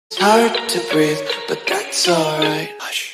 It's hard to breathe, but that's alright. Hush.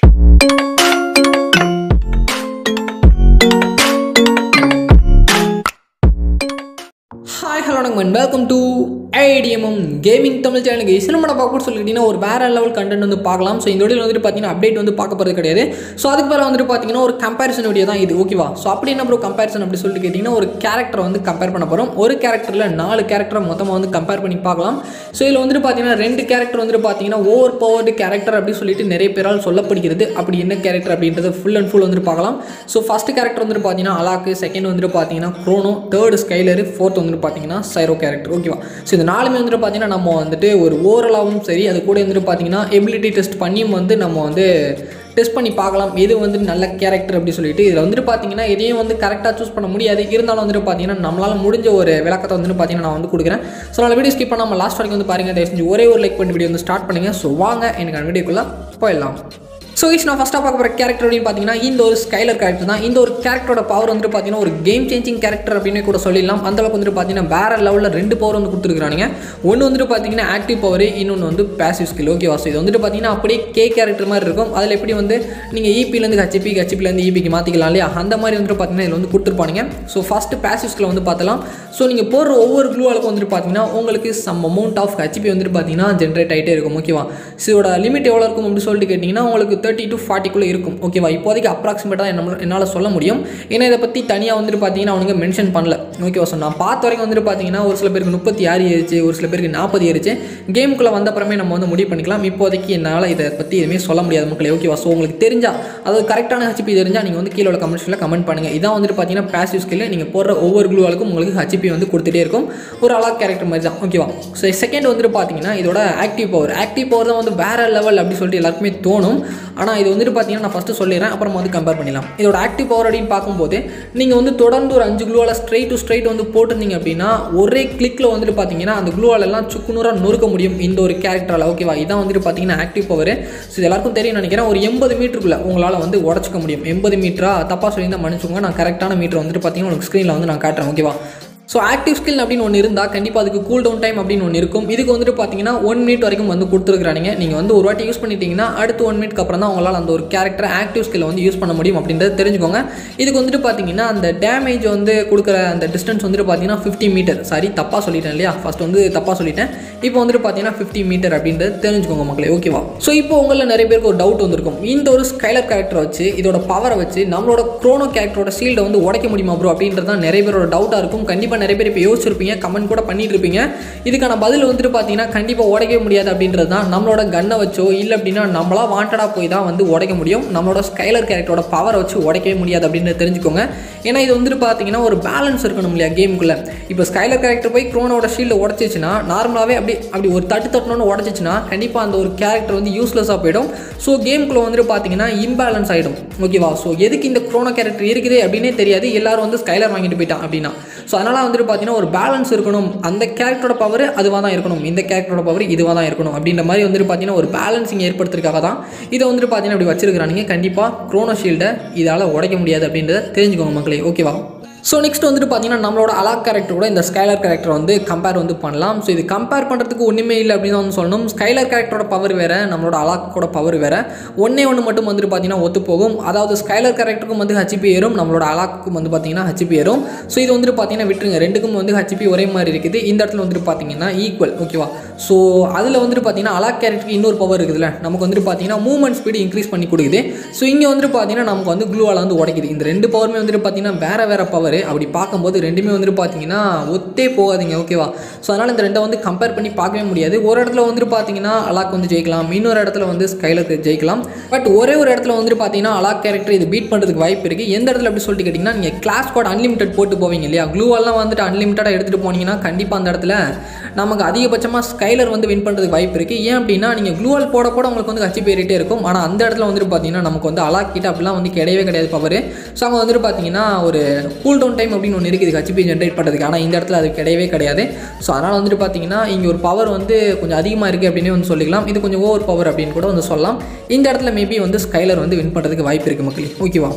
Hi hello வணக்கம் welcome to IDMM gaming Tamil சேனலுக்கு cinema பார்க்க சொல்லிக்கிட்டீங்கன்னா ஒரு வேற லெவல் கண்டென்ட் வந்து பார்க்கலாம் ஸோ இந்த வீடியோ வந்துட்டு பார்த்தீங்கன்னா அப்டேட் வந்து பார்க்க போகிறது கிடையாது ஸோ அதுக்கு பிறகு வந்துட்டு பார்த்தீங்கன்னா ஒரு கம்பேரிசன் வீடியோ தான் இது ஓகேவா ஸோ அப்படி என்ன ப்ரோ கம்பேரிசன் அப்படி சொல்லிட்டு கேட்டிங்கன்னா ஒரு கேரக்டர் வந்து கம்பேர் பண்ண போகிறோம் ஒரு கேரக்டரில் நாலு கேரக்டரை மொத்தமாக வந்து கம்பேர் பண்ணி பார்க்கலாம் ஸோ இதில் வந்துட்டு பார்த்தீங்கன்னா ரெண்டு கேரக்டர் வந்துட்டு பார்த்தீங்கன்னா ஓவர் பவர்டு கேரக்டர் அப்படி சொல்லிட்டு நிறைய பேரால் சொல்லப்படுகிறது அப்படி என்ன கேரக்டர் அப்படின்றது ஃபுல் அண்ட் ஃபுல் வந்துட்டு பார்க்கலாம் ஸோ ஃபஸ்ட் கேரக்டர் வந்துட்டு பார்த்தீங்கன்னா அலாக்கு செகண்ட் வந்துட்டு பார்த்தீங்கன்னா க்ரோனோ தேர்டு ஸ்கைலரு ஃபோர்த் வந்துட்டு பார்த்தீங்கன்னா சைரோ கேரக்டர் ஓகேவா ஸோ இந்த நாலுமே வந்துட்டு பார்த்தீங்கன்னா நம்ம வந்துட்டு ஒரு ஓவரலாகவும் சரி அது கூட வந்துட்டு பார்த்தீங்கன்னா எபிலிட்டி டெஸ்ட் பண்ணியும் வந்து நம்ம வந்து டெஸ்ட் பண்ணி பார்க்கலாம் எது வந்து நல்ல கேரக்டர் அப்படி சொல்லிட்டு இதில் வந்துட்டு பார்த்தீங்கன்னா எதையும் வந்து கரெக்டாக சூஸ் பண்ண முடியாது இருந்தாலும் வந்துட்டு பார்த்தீங்கன்னா நம்மளால் முடிஞ்ச ஒரு விளக்கத்தை வந்துட்டு பார்த்தீங்கன்னா நான் வந்து கொடுக்குறேன் ஸோ நான் வீடியோ ஸ்கிப் பண்ணாமல் லாஸ்ட் வரைக்கும் வந்து பாருங்கள் தயவு செஞ்சு ஒரே ஒரு லைக் பண்ணி வீடியோ வந்து ஸ்டார்ட் பண்ணுங்கள் ஸோ வாங்க எனக்கு அந்த வீடியோக்குள்ளே போயிடலாம் ஸோ இஸ் நான் ஃபஸ்ட்டாக பார்க்க போகிற கேரக்டர் அப்படின்னு பார்த்தீங்கன்னா இந்த ஒரு ஸ்கைலர் கேரக்டர் தான் இந்த ஒரு கேரக்டரோட பவர் வந்துட்டு பார்த்தீங்கன்னா ஒரு கேம் சேஞ்சிங் கேரக்டர் அப்படின்னு கூட சொல்லிடலாம் அந்த அளவுக்கு வந்துட்டு பார்த்தீங்கன்னா வேற லெவலில் ரெண்டு பவர் வந்து கொடுத்துருக்காங்க ஒன்று வந்துட்டு பார்த்தீங்கன்னா ஆக்டிவ் பவர் இன்னொன்று வந்து பேசிவ் ஸ்கில் ஓகேவா ஸோ இது வந்துட்டு பார்த்தீங்கன்னா அப்படியே கே கேரக்டர் மாதிரி இருக்கும் அதில் எப்படி வந்து நீங்கள் இபிலேருந்து ஹச்பி ஹச்பிலேருந்து இபிக்கு மாற்றிக்கலாம் இல்லையா அந்த மாதிரி வந்துட்டு பார்த்தீங்கன்னா இதில் வந்து கொடுத்துருப்பானுங்க ஸோ ஃபஸ்ட்டு பேசிவ் ஸ்கில் வந்து பார்த்தலாம் ஸோ நீங்கள் போடுற ஒவ்வொரு க்ளூவாலுக்கும் வந்துட்டு பார்த்தீங்கன்னா உங்களுக்கு சம் அமௌண்ட் ஆஃப் ஹச்பி வந்துட்டு பார்த்தீங்கன்னா ஜென்ரேட் ஆகிட்டே இருக்கும் ஓகேவா ஸோ இதோட லிமிட் எவ்வளோ இருக்கும் அப்படின்னு சொல்லிட்டு கேட்டிங்கன்னா உங்களுக்கு தேர்ட்டி டு ஃபார்ட்டிக்குள்ளே இருக்கும் ஓகேவா இப்போதைக்கு அப்ராக்சிமேட்டாக என்ன என்னால் சொல்ல முடியும் ஏன்னா இதை பற்றி தனியாக வந்துட்டு பார்த்தீங்கன்னா அவனுங்க மென்ஷன் பண்ணல ஓகேவா ஸோ நான் பார்த்த வரைக்கும் வந்துட்டு பார்த்தீங்கன்னா ஒரு சில பேருக்கு முப்பத்தி ஆறு ஏறிச்சு ஒரு சில பேருக்கு நாற்பது ஏறிச்சு கேமுக்குள்ளே வந்த அப்புறமே நம்ம வந்து முடிவு பண்ணிக்கலாம் இப்போதைக்கு என்னால் இதை பற்றி எதுவுமே சொல்ல முடியாது மக்களே ஓகேவா ஸோ உங்களுக்கு தெரிஞ்சால் அதாவது கரெக்டான ஹச்பி தெரிஞ்சால் நீங்கள் வந்து கீழே உள்ள கமெண்ட்ஸில் கமெண்ட் பண்ணுங்கள் இதான் வந்துட்டு பார்த்தீங்கன்னா பேசிவ் ஸ்கில் நீங்கள் போடுற ஒவ்வொரு குழுவாளுக்கும் உங்களுக்கு ஹச்பி வந்து கொடுத்துட்டே இருக்கும் ஒரு அழகாக கேரக்டர் மாதிரி தான் ஓகேவா ஸோ செகண்ட் வந்துட்டு பார்த்தீங்கன்னா இதோட ஆக்டிவ் பவர் ஆக்டிவ் பவர் தான் வந்து வேறு லெவல் அப்படி சொல்லிட்டு எல்லாருக்குமே தோணும் ஆனால் இது வந்துட்டு பார்த்தீங்கன்னா நான் ஃபஸ்ட்டு சொல்லிடுறேன் அப்புறம் வந்து கம்பேர் பண்ணிடலாம் இதோட ஆக்டிவ் பவர் அப்படின்னு பார்க்கும்போது நீங்கள் வந்து தொடர்ந்து ஒரு அஞ்சு குளூவால் ஸ்ட்ரைட் டு ஸ்ட்ரைட் வந்து போட்டிருந்தீங்க அப்படின்னா ஒரே கிளிக்கில் வந்துட்டு பார்த்தீங்கன்னா அந்த குளூவால் எல்லாம் சுக்குநூறாக நொறுக்க முடியும் இந்த ஒரு கேரக்டரால் ஓகேவா இதான் வந்துட்டு பார்த்தீங்கன்னா ஆக்டிவ் பவர் ஸோ இது எல்லாருக்கும் தெரியும் நினைக்கிறேன் ஒரு எண்பது மீட்டருக்குள்ளே உங்களால் வந்து உடச்சிக்க முடியும் எண்பது மீட்டரா தப்பாக சொல்லியிருந்தால் மன்னிச்சுக்கோங்க நான் கரெக்டான மீட்டர் வந்துட்டு பார்த்தீங்கன்னா உங்களுக்கு ஸ்க்ரீனில் வந்து நான் காட்டுறேன் ஓகேவா ஸோ ஆக்டிவ் ஸ்கில் அப்படின்னு ஒன்று இருந்தால் கண்டிப்பாக அதுக்கு கூல் டவுன் டைம் அப்படின்னு ஒன்று இருக்கும் இதுக்கு வந்துட்டு பார்த்தீங்கன்னா ஒன் மினிட் வரைக்கும் வந்து கொடுத்துருக்காங்க நீங்கள் வந்து ஒரு வாட்டி யூஸ் பண்ணிட்டீங்கன்னா அடுத்து ஒன் மினிட்க்கு அப்புறம் தான் உங்களால் அந்த ஒரு கேரக்டர் ஆக்டிவ் ஸ்கில்லை வந்து யூஸ் பண்ண முடியும் அப்படின்றத தெரிஞ்சுக்கோங்க இதுக்கு வந்துட்டு பார்த்தீங்கன்னா அந்த டேமேஜ் வந்து கொடுக்குற அந்த டிஸ்டன்ஸ் வந்துட்டு பார்த்தீங்கன்னா ஃபிஃப்டி மீட்டர் சாரி தப்பாக சொல்லிட்டேன் இல்லையா ஃபஸ்ட் வந்து தப்பாக சொல்லிட்டேன் இப்போ வந்துட்டு பார்த்தீங்கன்னா ஃபிஃப்டி மீட்டர் அப்படின்றது தெரிஞ்சுக்கோங்க மக்களே ஓகேவா ஸோ இப்போ உங்களில் நிறைய பேருக்கு ஒரு டவுட் வந்திருக்கும் இந்த ஒரு ஸ்கைலர் கேரக்டரை வச்சு இதோட பவரை வச்சு நம்மளோட க்ரோனோ கேரக்டரோட ஷீல்டை வந்து உடைக்க முடியுமா ப்ரோ அப்படின்றது தான் நிறைய பேரோட டவுட்டாக இருக்கும் கண்டிப்பாக நிறைய பேர் இப்போ யோசிச்சிருப்பீங்க கமெண்ட் கூட பண்ணிட்டு இருப்பீங்க இதுக்கான பதில் வந்துட்டு பார்த்தீங்கன்னா கண்டிப்பாக உடைக்க முடியாது அப்படின்றது தான் நம்மளோட கன்னை வச்சோ இல்லை அப்படின்னா நம்மளா வாண்டடாக போய் தான் வந்து உடைக்க முடியும் நம்மளோட ஸ்கைலர் கேரக்டரோட பவரை வச்சு உடைக்கவே முடியாது அப்படின்றத தெரிஞ்சுக்கோங்க ஏன்னா இது வந்துட்டு பார்த்தீங்கன்னா ஒரு பேலன்ஸ் இருக்கணும் இல்லையா கேமுக்குள்ளே இப்போ ஸ்கைலர் கேரக்டர் போய் க்ரோனோட ஷீல்டை உடச்சிச்சுன்னா நார்மலாகவே அப்படி அப்படி ஒரு தட்டு தட்டணும்னு உடச்சிச்சுன்னா கண்டிப்பாக அந்த ஒரு கேரக்டர் வந்து யூஸ்லெஸ்ஸாக போயிடும் ஸோ கேமுக்குள்ளே வந்துட்டு பார்த்தீங்கன்னா இம்பேலன்ஸ் ஆகிடும் ஓகேவா ஸோ எதுக்கு இந்த க்ரோனோ கேரக்டர் இருக்குது அப்படின்னே தெரியாது எல்லாரும் வந்து ஸ்கைலர் வாங்கிட்டு போயிட்டான் அப்படின்னா ஸோ அதனால் வந்துட்டு பார்த்தீங்கன்னா ஒரு பேலன்ஸ் இருக்கணும் அந்த கேரக்டரோட பவர் அதுவாக தான் இருக்கணும் இந்த கேரக்டரோட பவர் இதுவாக தான் இருக்கணும் அப்படின்ற மாதிரி வந்துட்டு பார்த்தீங்கன்னா ஒரு பேலன்சிங் ஏற்படுத்துறதுக்காக தான் இதை வந்துட்டு பார்த்தீங்கன்னா இப்படி வச்சிருக்கிறாங்க கண்டிப்பாக க்ரோனோ ஷீல்டை இதால் உடைக்க முடியாது அப்படின்றத தெரிஞ்சுக்கோங்க மக்களே ஓகேவா ஸோ நெக்ஸ்ட் வந்துட்டு பார்த்தீங்கன்னா நம்மளோட அலாக் கேரக்டரோட இந்த ஸ்கைலர் கேரக்டர் வந்து கம்பேர் வந்து பண்ணலாம் ஸோ இது கம்பேர் பண்ணுறதுக்கு ஒன்றுமே இல்லை அப்படின்னு வந்து சொல்லணும் ஸ்கைலர் கேரக்டரோட பவர் வேறு நம்மளோட அலாக்கோட பவர் வேறு ஒன்றே ஒன்று மட்டும் வந்துட்டு பார்த்தீங்கன்னா ஒத்து போகும் அதாவது ஸ்கைலர் கேரக்டருக்கும் வந்து ஹச்பி ஏறும் நம்மளோட அலாக்கும் வந்து பார்த்தீங்கன்னா ஹச்பி ஏறும் ஸோ இது வந்துட்டு பார்த்தீங்கன்னா விட்டுருங்க ரெண்டுக்கும் வந்து ஹச்பி ஒரே மாதிரி இருக்குது இந்த இடத்துல வந்துட்டு பார்த்தீங்கன்னா ஈக்குவல் ஓகேவா ஸோ அதில் வந்துட்டு பார்த்தீங்கன்னா அலாக் கேரக்டருக்கு இன்னொரு பவர் இருக்குதுல்ல நமக்கு வந்துட்டு பார்த்தீங்கன்னா மூவ்மெண்ட் ஸ்பீடு இன்க்ரீஸ் பண்ணி கொடுக்குது ஸோ இங்கே வந்துட்டு பார்த்தீங்கன்னா நமக்கு வந்து க்ளூவால் வந்து உடைக்குது இந்த ரெண்டு பவருமே வந்துட்டு பார்த்தீங்கன்னா வேறு வேறு பவர் அப்படி பார்க்கும்போது ரெண்டுமே வந்துட்டு பார்த்தீங்கன்னா ஒத்தே போகாதீங்க ஓகேவா ஸோ அதனால் இந்த ரெண்டை வந்து கம்பேர் பண்ணி பார்க்கவே முடியாது ஒரு இடத்துல வந்துட்டு பார்த்தீங்கன்னா அலாக் வந்து ஜெயிக்கலாம் இன்னொரு இடத்துல வந்து ஸ்கைலர் ஜெயிக்கலாம் பட் ஒரே ஒரு இடத்துல வந்துட்டு பார்த்தீங்கன்னா அலாக் கேரக்டர் இது பீட் பண்ணுறதுக்கு வாய்ப்பு இருக்குது எந்த இடத்துல அப்படி சொல்லிட்டு கேட்டிங்கன்னா நீங்கள் கிளாஸ் கோட் அன்லிமிட்டட் போட்டு போவீங்க இல்லையா க்ளூவெல்லாம் வந்துட்டு அன்லிமிட்டடாக எடுத்துகிட்டு போனீங்கன்னா கண்டிப்பாக அந்த இடத்துல நமக்கு அதிகபட்சமாக ஸ்கைலர் வந்து வின் பண்ணுறதுக்கு வாய்ப்பு இருக்குது ஏன் அப்படின்னா நீங்கள் க்ளூவால் போட போட உங்களுக்கு வந்து ஹச்சி போயிட்டே இருக்கும் ஆனால் அந்த இடத்துல வந்துட்டு பார்த்தீங்கன்னா நமக்கு வந்து அலாக் கிட்ட அப்படிலாம் வந்து கிடையவே கிடையாது பவர் ஸோ அங்கே வந்துட்டு பார்த்தீங்கன்னா ஒரு கூல் டவுன் டைம் அப்படின்னு ஒன்று இருக்குது ஹச்பி ஜென்ரேட் பண்ணுறதுக்கு ஆனால் இந்த இடத்துல அது கிடையவே கிடையாது ஸோ அதனால் வந்துட்டு பார்த்தீங்கன்னா இங்கே ஒரு பவர் வந்து கொஞ்சம் அதிகமாக இருக்குது அப்படின்னு வந்து சொல்லிக்கலாம் இது கொஞ்சம் ஓவர் பவர் அப்படின்னு கூட வந்து சொல்லலாம் இந்த இடத்துல மேபி வந்து ஸ்கைலர் வந்து வின் பண்ணுறதுக்கு வாய்ப்பு இருக்குது மக்களே ஓகேவா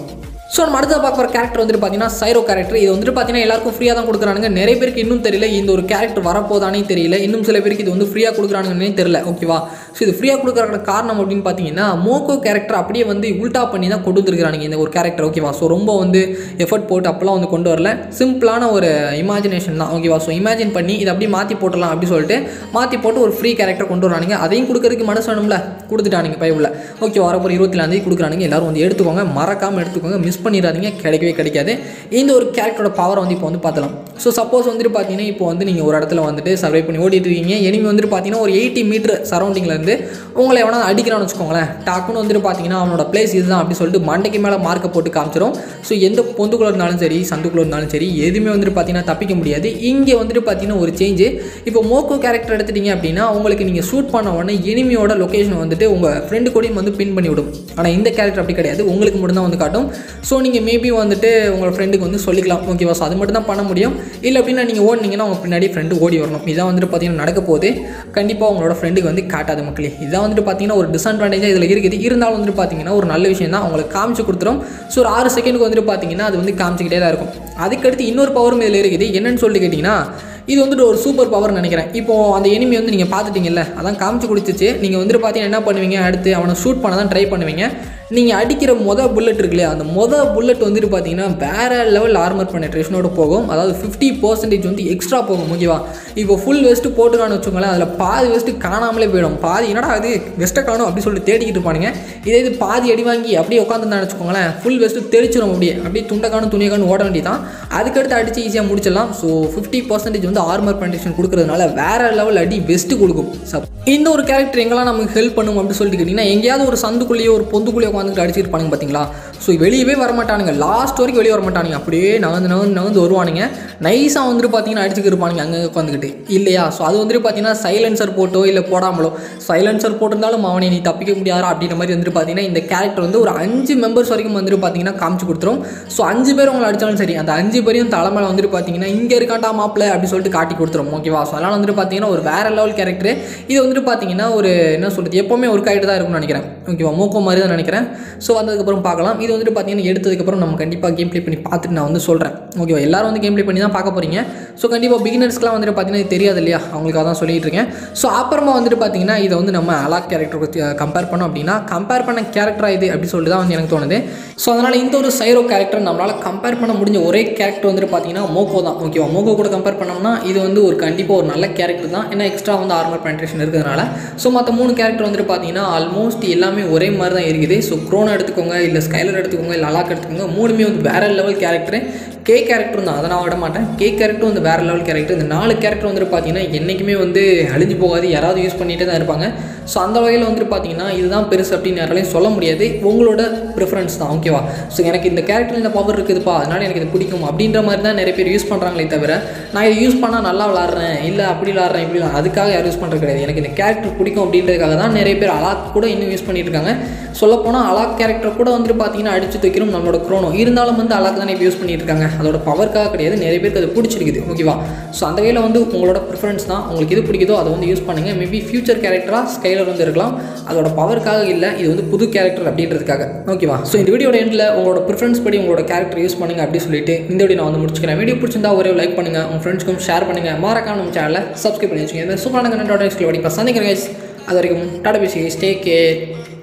ஸோ நம்ம அடுத்த பார்க்க போகிற கேரக்டர் வந்துட்டு பார்த்தீங்கன்னா சைரோ கேரக்டர் இது வந்துட்டு பார்த்தீங்கன்னா எல்லாருக்கும் ஃப்ரீயாக தான் கொடுக்குறானுங்க நிறைய பேருக்கு இன்னும் தெரியல இந்த ஒரு கேரக்டர் வரப்போதானே தெரியல இன்னும் சில பேருக்கு இது வந்து ஃப்ரீயாக கொடுக்குறானுங்கன்னே தெரியல ஓகேவா ஸோ இது ஃப்ரீயாக கொடுக்குற காரணம் அப்படின்னு பார்த்தீங்கன்னா மோக்கோ கேரக்டர் அப்படியே வந்து உல்டா பண்ணி தான் கொண்டு வந்துருக்கானுங்க இந்த ஒரு கேரக்டர் ஓகேவா ஸோ ரொம்ப வந்து எஃபர்ட் போட்டு அப்போலாம் வந்து கொண்டு வரல சிம்பிளான ஒரு இமேஜினேஷன் தான் ஓகேவா ஸோ இமேஜின் பண்ணி இதை அப்படியே மாற்றி போட்டலாம் அப்படி சொல்லிட்டு மாற்றி போட்டு ஒரு ஃப்ரீ கேரக்டர் கொண்டு வரானுங்க அதையும் கொடுக்கறதுக்கு மனசு வேணும்ல கொடுத்துட்டானுங்க பைபிளில் ஓகே வரப்போ இருபத்தி நாலாந்தேதி கொடுக்குறானுங்க எல்லாரும் வந்து எடுத்துக்கோங்க மறக்காமல் எடுத்துக்கோங்க மிஸ் பண்ணிடாதீங்க கிடைக்கவே கிடைக்காது இந்த ஒரு கேரக்டரோட பவரை வந்து இப்போ வந்து பார்த்தலாம் ஸோ சப்போஸ் வந்துட்டு பார்த்தீங்கன்னா இப்போ வந்து நீங்கள் ஒரு இடத்துல வந்துட்டு சர்வை பண்ணி ஓடிட்டு இருக்கீங்க எனிமி வந்துட்டு பார்த்தீங்கன்னா ஒரு எயிட்டி மீட்டர் சரௌண்டிங்லேருந்து உங்களை எவனா அடிக்கிறான்னு வச்சுக்கோங்களேன் டாக்குன்னு வந்துட்டு பார்த்தீங்கன்னா அவனோட பிளேஸ் இதுதான் அப்படி சொல்லிட்டு மண்டைக்கு மேலே மார்க்கை போட்டு காமிச்சிடும் ஸோ எந்த பொந்துக்குள்ள இருந்தாலும் சரி சந்துக்குள்ள இருந்தாலும் சரி எதுவுமே வந்துட்டு பார்த்தீங்கன்னா தப்பிக்க முடியாது இங்கே வந்துட்டு பார்த்தீங்கன்னா ஒரு சேஞ்சு இப்போ மோக்கோ கேரக்டர் எடுத்துட்டீங்க அப்படின்னா உங்களுக்கு நீங்கள் ஷூட் பண்ண உடனே எனிமியோட லொக்கேஷன் வந்துட்டு உங்கள் ஃப்ரெண்டு கூடயும் வந்து பின் பண்ணி விடும் ஆனால் இந்த கேரக்டர் அப்படி கிடையாது உங்களுக்கு மட்டும் தான் வந்து காட்டும் ஸோ நீங்கள் மேபி வந்துட்டு உங்கள் ஃப்ரெண்டுக்கு வந்து சொல்லிக்கலாம் ஓகேவா ஸோ அது மட்டும் தான் பண்ண முடியும் இல்லை அப்படின்னா நீங்கள் ஓடினீங்கன்னா உங்கள் பின்னாடி ஃப்ரெண்டு ஓடி வரணும் இதான் வந்துட்டு பார்த்தீங்கன்னா நடக்க போகுது கண்டிப்பாக உங்களோட ஃப்ரெண்டுக்கு வந்து காட்டாத மக்களே இதான் வந்துட்டு பார்த்தீங்கன்னா ஒரு டிஸ்அட்வான்டேஜாக இதில் இருக்குது இருந்தாலும் வந்துட்டு பார்த்தீங்கன்னா ஒரு நல்ல விஷயம் தான் உங்களுக்கு காமிச்சு கொடுத்துரும் ஸோ ஒரு ஆறு செகண்டுக்கு வந்துட்டு பார்த்தீங்கன்னா அது வந்து காமிச்சிக்கிட்டே தான் இருக்கும் அதுக்கடுத்து இன்னொரு பவரும் இதில் இருக்குது என்னன்னு சொல்லிட்டு கேட்டிங்கன்னா இது வந்துட்டு ஒரு சூப்பர் பவர்னு நினைக்கிறேன் இப்போ அந்த எனிமி வந்து நீங்கள் பார்த்துட்டீங்கல்ல அதான் காமிச்சு கொடுத்துச்சு நீங்கள் வந்துட்டு பார்த்தீங்கன்னா என்ன பண்ணுவீங்க அடுத்து அவனை ஷூட் பண்ண தான் ட்ரை பண்ணுவீங்க நீங்கள் அடிக்கிற மொதல் புல்லட் இருக்கு இல்லையா அந்த மொதல் புல்லட் வந்துட்டு பார்த்தீங்கன்னா வேறு லெவல் ஆர்மர் பெனட்ரேஷனோட போகும் அதாவது ஃபிஃப்டி பர்சன்டேஜ் வந்து எக்ஸ்ட்ரா போகும் ஓகேவா இப்போ ஃபுல் வெஸ்ட்டு போட்டுக்கான்னு வச்சுக்கோங்களேன் அதில் பாதி வெஸ்ட்டு காணாமலே போயிடும் பாதி என்னடா அது வெஸ்ட்டை காணும் அப்படி சொல்லிட்டு தேடிக்கிட்டு இருப்பானுங்க இதே இது பாதி அடி வாங்கி அப்படியே உட்காந்துருந்தான்னு வச்சுக்கோங்களேன் ஃபுல் வெஸ்ட்டு தெரிச்சிடும் அப்படியே அப்படியே துண்டை காணும் துணியை காணும் ஓட வேண்டியதான் அதுக்கடுத்து அடித்து ஈஸியாக முடிச்சிடலாம் ஸோ ஃபிஃப்டி பர்சன்டேஜ் வந்து ஆர்மர் பெனட்ரேஷன் கொடுக்கறதுனால வேறு லெவல் அடி பெஸ்ட்டு கொடுக்கும் சப் இந்த ஒரு கேரக்டர் எங்கெல்லாம் நமக்கு ஹெல்ப் பண்ணும் அப்படின்னு சொல்லிட்டு கேட்டிங்கன்னா எங்கேயாவது ஒரு சந்துக்குள்ளேயோ ஒரு பொந்துக்குள்ளேயோ உட்காந்துட்டு அடிச்சிருப்பானுங்க பார்த்தீங்களா ஸோ வெளியவே வரமாட்டானுங்க லாஸ்ட் வரைக்கும் வெளியே வரமாட்டானுங்க அப்படியே நகர்ந்து நகர்ந்து நகர்ந்து வருவானுங்க நைஸாக வந்துட்டு பார்த்தீங்கன்னா அடிச்சுக்கு இருப்பானுங்க அங்கே உட்காந்துக்கிட்டு இல்லையா ஸோ அது வந்துட்டு பார்த்தீங்கன்னா சைலன்சர் போட்டோ இல்லை போடாமலோ சைலன்சர் போட்டிருந்தாலும் அவனை நீ தப்பிக்க முடியாதா அப்படின்ற மாதிரி வந்துட்டு பார்த்தீங்கன்னா இந்த கேரக்டர் வந்து ஒரு அஞ்சு மெம்பர்ஸ் வரைக்கும் வந்துட்டு பார்த்தீங்கன்னா காமிச்சு கொடுத்துரும் ஸோ அஞ்சு பேர் உங்களை அடித்தாலும் சரி அந்த அஞ்சு பேரையும் தலைமையில் வந்துட்டு பார்த்தீங்கன்னா இங்கே இருக்காண்டா மாப்பிள்ள அப்படி சொல்லிட்டு காட்டி கொடுத்துரும் ஓகேவா ஸோ அதனால் வந்துட்டு பார்த்தீங்கன்னா ஒரு வேற லெவல் கேரக்டர் இது வந்துட்டு பார்த்தீங்கன்னா ஒரு என்ன சொல்கிறது எப்போவுமே ஒரு கைட்டு தான் இருக்கும்னு நினைக்கிறேன் ஓகேவா மோக்கோ மாதிரி தான் நினைக்கிறேன் ஸோ வந்ததுக்கப்புறம் பார்க்கலாம் இது வந்துட்டு பார்த்தீங்கன்னா எடுத்ததுக்கப்புறம் நம்ம கண்டிப்பாக கேம் ப்ளே பண்ணி பார்த்துட்டு நான் வந்து சொல்கிறேன் ஓகேவா எல்லாரும் வந்து கேம் ப்ளே பண்ணி தான் பார்க்க போகிறீங்க ஸோ கண்டிப்பாக பிகினர்ஸ்க்குலாம் வந்துட்டு பார்த்தீங்கன்னா இது தெரியாது இல்லையா அவங்களுக்காக தான் சொல்லிட்டு இருக்கேன் ஸோ அப்புறமா வந்துட்டு பார்த்தீங்கன்னா இதை வந்து நம்ம அலாக் கேரக்டருக்கு கம்பேர் பண்ணோம் அப்படின்னா கம்பேர் பண்ண கேரக்டராக இது அப்படி சொல்லிட்டு தான் வந்து எனக்கு தோணுது ஸோ அதனால் இந்த ஒரு சைரோ கேரக்டர் நம்மளால் கம்பேர் பண்ண முடிஞ்ச ஒரே கேரக்டர் வந்துட்டு பார்த்தீங்கன்னா மோகோ தான் ஓகேவா மோகோ கூட கம்பேர் பண்ணோம்னா இது வந்து ஒரு கண்டிப்பாக ஒரு நல்ல கேரக்டர் தான் ஏன்னா எக்ஸ்ட்ரா வந்து ஆர்மர் பென்ட்ரேஷன் இருக்கிறதுனால ஸோ மற்ற மூணு கேரக்டர் வந்துட்டு பார்த்தீங்கன்னா ஆல்மோஸ்ட் எல்லாமே ஒரே மாதிரி தான் இருக்குது ஸோ க்ரோனா எடுத்துக்கோங்க இல்லை ஸ்கைலர் எடுத்துக்கோங்க இல்லை அலாக் எடுத்துக்கோங்க மூணுமே வந்து வேற லெவல் கேரக்டர் கே கேரக்டர் தான் அதை நான் விட மாட்டேன் கே கேரக்டர் வந்து வேறு லெவல் கேரக்டர் இந்த நாலு கேரக்டர் வந்துட்டு பார்த்தீங்கன்னா என்றைக்குமே வந்து அழிஞ்சு போகாது யாராவது யூஸ் பண்ணிகிட்டே தான் இருப்பாங்க ஸோ அந்த வகையில் வந்துட்டு பார்த்தீங்கன்னா இதுதான் பெருசு அப்படின்னு யாராலையும் சொல்ல முடியாது உங்களோட ப்ரிஃபரன்ஸ் தான் ஓகேவா ஸோ எனக்கு இந்த கேரக்டர் இந்த பவர் இருக்குதுப்பா அதனால எனக்கு இது பிடிக்கும் அப்படின்ற மாதிரி தான் நிறைய பேர் யூஸ் பண்ணுறாங்களே தவிர நான் இதை யூஸ் பண்ணால் நல்லா விளாட்றேன் இல்லை அப்படி விளாட்றேன் இப்படி விளாட்றேன் அதுக்காக யாரும் யூஸ் பண்ணுறது கிடையாது எனக்கு இந்த கேரக்டர் பிடிக்கும் அப்படின்றதுக்காக தான் நிறைய பேர் அலாக் கூட இன்னும் யூஸ் பண்ணிட்டு இருக்காங்க சொல்லப்போனால் அலாக் கேரக்டர் கூட வந்துட்டு பார்த்தீங்கன்னா அடிச்சு தூக்கிறோம் நம்மளோட க்ரோனோ இருந்தாலும் வந்து அலாக் தானே இப்போ யூஸ் பண்ணிட்டு இருக்காங்க அதோட பவருக்காக கிடையாது நிறைய பேருக்கு அது பிடிச்சிருக்குது ஓகேவா ஸோ அந்த வகையில் வந்து உங்களோட ப்ரிஃபரன்ஸ் தான் உங்களுக்கு எது பிடிக்குதோ அதை வந்து யூஸ் பண்ணுங்கள் மேபி ஃபியூச்சர் கேரக்டராக ஸ்கைலர் வந்து இருக்கலாம் அதோட பவருக்காக இல்லை இது வந்து புது கேரக்டர் அப்படின்றதுக்காக ஓகேவா ஸோ இந்த வீடியோட எண்டில் உங்களோட ப்ரிஃபரன்ஸ் படி உங்களோட கேரக்டர் யூஸ் பண்ணுங்க அப்படி சொல்லிட்டு இந்த வீடியோ நான் வந்து முடிச்சுக்கிறேன் வீடியோ பிடிச்சிருந்தா ஒரே லைக் பண்ணுங்கள் உங்கள் ஃப்ரெண்ட்ஸ்க்கும் ஷேர் பண்ணுங்கள் மறக்காம நம்ம சேனலை சப்ஸ்கிரைப் பண்ணி வச்சுக்கோங்க இந்த சூப்பரான கண்டோட நெக்ஸ்ட் வரைக்கும் சந்திக்கிறேன் guys. அது வரைக்கும் டாடா பேசி ஸ்டே கேர்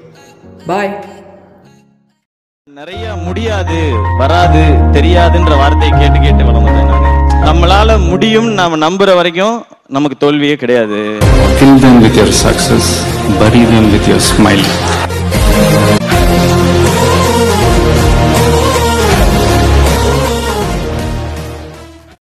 பாய் நிறைய முடியாது வராது தெரியாதுன்ற வார்த்தையை கேட்டு கேட்டு வளர்ந்தேன் நான் நம்மளால முடியும் நாம நம்புற வரைக்கும் நமக்கு தோல்வியே கிடையாது Kill them with your success, bury them with your smile.